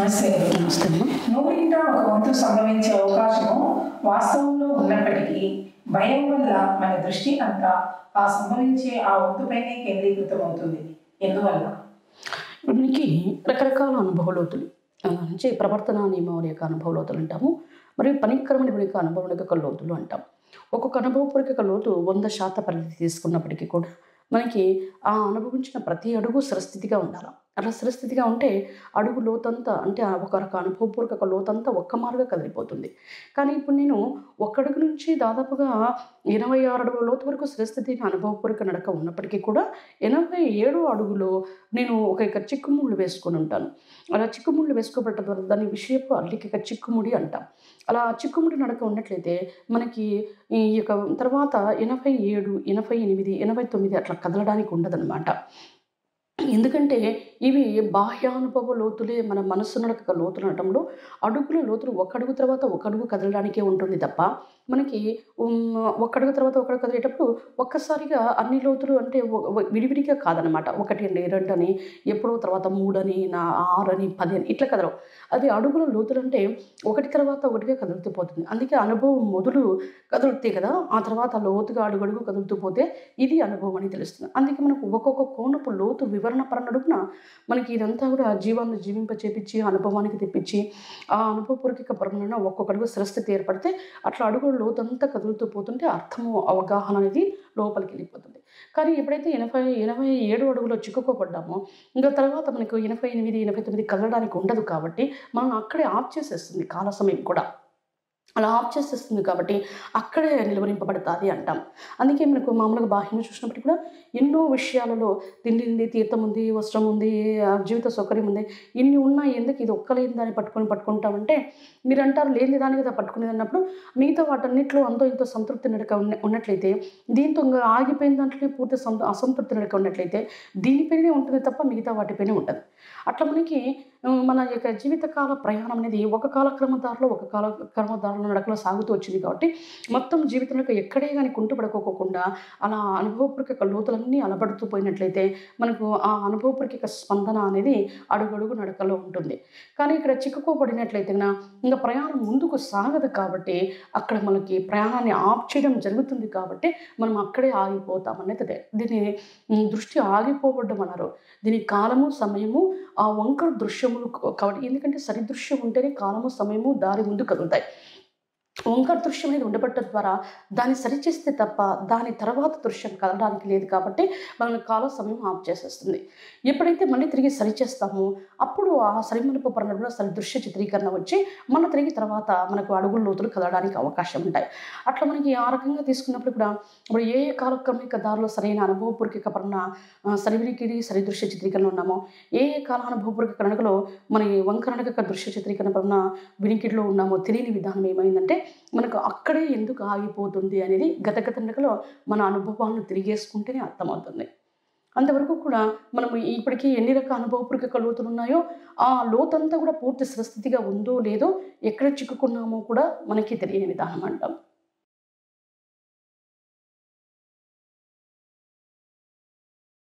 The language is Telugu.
నమస్తే నమస్తే అమ్మా నూరింట ఒక వంతు సంభవించే అవకాశము వాస్తవంలో ఉన్నప్పటికీ భయం వల్ల మన దృష్టి అంతా ఆ సంభవించే ఆ వంతుపైనే కేంద్రీకృతం అవుతుంది ఎందువల్ల ఇప్పుడు మనకి రకరకాల అనుభవ లోతులు ఆ, నుంచి ప్రవర్తన నియమావళి యొక్క అనుభవ లోతులు అంటాము మరియు పనిక్రమణ యొక్క అనుభవం యొక్క లోతులు అంటాం ఒక్కొక్క అనుభవపూర్వక లోతు వంద శాత పరిధి తీసుకున్నప్పటికీ కూడా మనకి ఆ అనుభవించిన ప్రతి అడుగు స్థిరస్థితిగా ఉండాలి అలా స్థిరస్థితిగా ఉంటే అడుగు లోతంతా అంటే ఆ ఒక రక అనుభవపూర్వక లోతంతా ఒక్క మారుగా కదిలిపోతుంది కానీ ఇప్పుడు నేను ఒక్కడుగు నుంచి దాదాపుగా ఎనభై ఆరు అడుగుల లోతు వరకు స్థిరస్థితిని అనుభవపూర్వక నడక ఉన్నప్పటికీ కూడా ఎనభై ఏడు అడుగులో నేను ఒక ఇక చిక్కుముళ్ళు వేసుకొని ఉంటాను అలా చిక్కుముళ్ళు వేసుకోబట్ట ద్వారా దాని విషయపు అల్లిక చిక్కుముడి అంటాం అలా చిక్కుముడి నడక ఉన్నట్లయితే మనకి ఈ యొక్క తర్వాత ఎనభై ఏడు ఎనభై ఎనిమిది ఎనభై తొమ్మిది అట్లా కదలడానికి ఉండదన్నమాట ఎందుకంటే ఇవి బాహ్యానుభవ లోతులే మన మనస్సు నడక లోతు నడటంలో అడుగుల లోతులు ఒక అడుగు తర్వాత ఒక అడుగు కదలడానికే ఉంటుంది తప్ప మనకి ఉమ్, ఒక అడుగు తర్వాత ఒక అడుగు కదిలేటప్పుడు ఒక్కసారిగా అన్ని లోతులు అంటే ఒ- ఒ- విడివిడిగా కాదనమాట ఒకటి అని రెండు అని ఎప్పుడో తర్వాత మూడు అని నా ఆరు అని పది అని ఇట్లా కదలవు అది అడుగుల లోతులు అంటే ఒకటి తర్వాత ఒకటిగా కదులుతూ పోతుంది అందుకే అనుభవం మొదలు కదులుతాయి కదా ఆ తర్వాత లోతుగా అడుగడుగు కదులుతూ పోతే ఇది అనుభవం అని తెలుస్తుంది అందుకే మనకు ఒక్కొక్క కోణపు లోతు వివరణ పరనడుగున మనకి ఇదంతా కూడా జీవాన్ని జీవింప చేపించి అనుభవానికి తెప్పించి ఆ అనుభవపూర్వక పరమైన ఒక్కొక్క అడుగు స్థిరస్థితి ఏర్పడితే అట్లా అడుగు లోతంతా కదులుతూ పోతుంటే అర్థము అవగాహన అనేది లోపలికి వెళ్ళిపోతుంది కానీ ఎప్పుడైతే ఎనభై ఎనభై ఏడు అడుగులో చిక్కుకోబడ్డామో ఇంకా తర్వాత మనకు ఎనభై ఎనిమిది ఎనభై తొమ్మిది కదలడానికి ఉండదు కాబట్టి మనం అక్కడే ఆఫ్ చేసేస్తుంది కాల సమయం కూడా అలా ఆఫ్ చేసేస్తుంది కాబట్టి అక్కడే నిలువరింపబడుతుంది అంటాం అందుకే మనకు మామూలుగా బాహ్యంగా చూసినప్పటికీ కూడా ఎన్నో విషయాలలో తిండి ఉంది తీర్థం ఉంది వస్త్రం ఉంది ఆ జీవిత సౌకర్యం ఉంది ఇన్ని ఉన్నాయి ఎందుకు ఇది ఒక్కలేని దాన్ని పట్టుకొని పట్టుకుంటామంటే మీరు అంటారు లేని దాని కదా పట్టుకునేది అన్నప్పుడు మిగతా వాటన్నిటిలో అంతో ఇంతో సంతృప్తి నడక ఉన్న- ఉన్నట్లయితే దీంతో ఇంకా ఆగిపోయిన దాంట్లో పూర్తి సం అసంతృప్తి నడక ఉన్నట్లయితే దీనిపైనే ఉంటుంది తప్ప మిగతా వాటిపైనే ఉంటుంది అట్లా మనకి ఆ, మన యొక్క జీవితకాల ప్రయాణం అనేది ఒక కాలక్రమ దారిలో ఒక కాలక్రమ దారిలో నడకలో సాగుతూ వచ్చింది కాబట్టి మొత్తం జీవితంలో ఎక్కడే కానీ కుంటుపడుకోకుండా అలా అనుభవపూర్వక లోతులన్నీ అలబడుతూ పోయినట్లయితే మనకు ఆ అనుభవపూర్వక స్పందన అనేది అడుగడుగు నడకలో ఉంటుంది కానీ ఇక్కడ చిక్కుకోబడినట్లయితే నా ఇంకా ప్రయాణం ముందుకు సాగదు కాబట్టి అక్కడ మనకి ప్రయాణాన్ని ఆఫ్ చేయడం జరుగుతుంది కాబట్టి మనం అక్కడే ఆగిపోతాం అనేది అదే దీన్ని ఉమ్, దృష్టి ఆగిపోవడం అన్నారు దీని కాలము సమయము ఆ వంకర దృశ్యములు క- కాబట్టి ఎందుకంటే సరిదృశ్యం ఉంటేనే కాలము సమయము దారి ముందు కదులుతాయి వంకర దృశ్యం అనేది ఉండబట్టడం ద్వారా దాన్ని సరిచేస్తే తప్ప దాని తర్వాత దృశ్యం కదలడానికి లేదు కాబట్టి మన కాల సమయం ఆఫ్ చేసేస్తుంది ఎప్పుడైతే మళ్ళీ తిరిగి సరిచేస్తామో అప్పుడు ఆ సరిమలుపు పరంగా సరి దృశ్య చిత్రీకరణ వచ్చి మన తిరిగి తర్వాత మనకు అడుగుల లోతులు కదలడానికి అవకాశం ఉంటాయి అట్లా మనకి ఆ రకంగా తీసుకున్నప్పుడు కూడా ఇప్పుడు ఏ ఏ కాలక్రమిక దారిలో సరైన అనుభవపూర్వక పరణ సరివినికిడి సరి దృశ్య చిత్రీకరణ ఉన్నామో ఏ ఏ కాల అనుభవపూర్వక కణకలో మన ఈ వంకరణక దృశ్య చిత్రీకరణ పరణ వినికిడిలో ఉన్నామో తెలియని విధానం ఏమైందంటే మనకు అక్కడే ఎందుకు ఆగిపోతుంది అనేది గత గత నడకలో మన అనుభవాలను తిరిగేసుకుంటేనే అర్థమవుతుంది అంతవరకు కూడా మనం ఇప్పటికీ ఎన్ని రకాల అనుభవపూర్వక లోతులు ఉన్నాయో ఆ లోతంతా కూడా పూర్తి స్థిరస్థితిగా ఉందో లేదో ఎక్కడ చిక్కుకున్నామో కూడా మనకి తెలియని విధానం అంటాం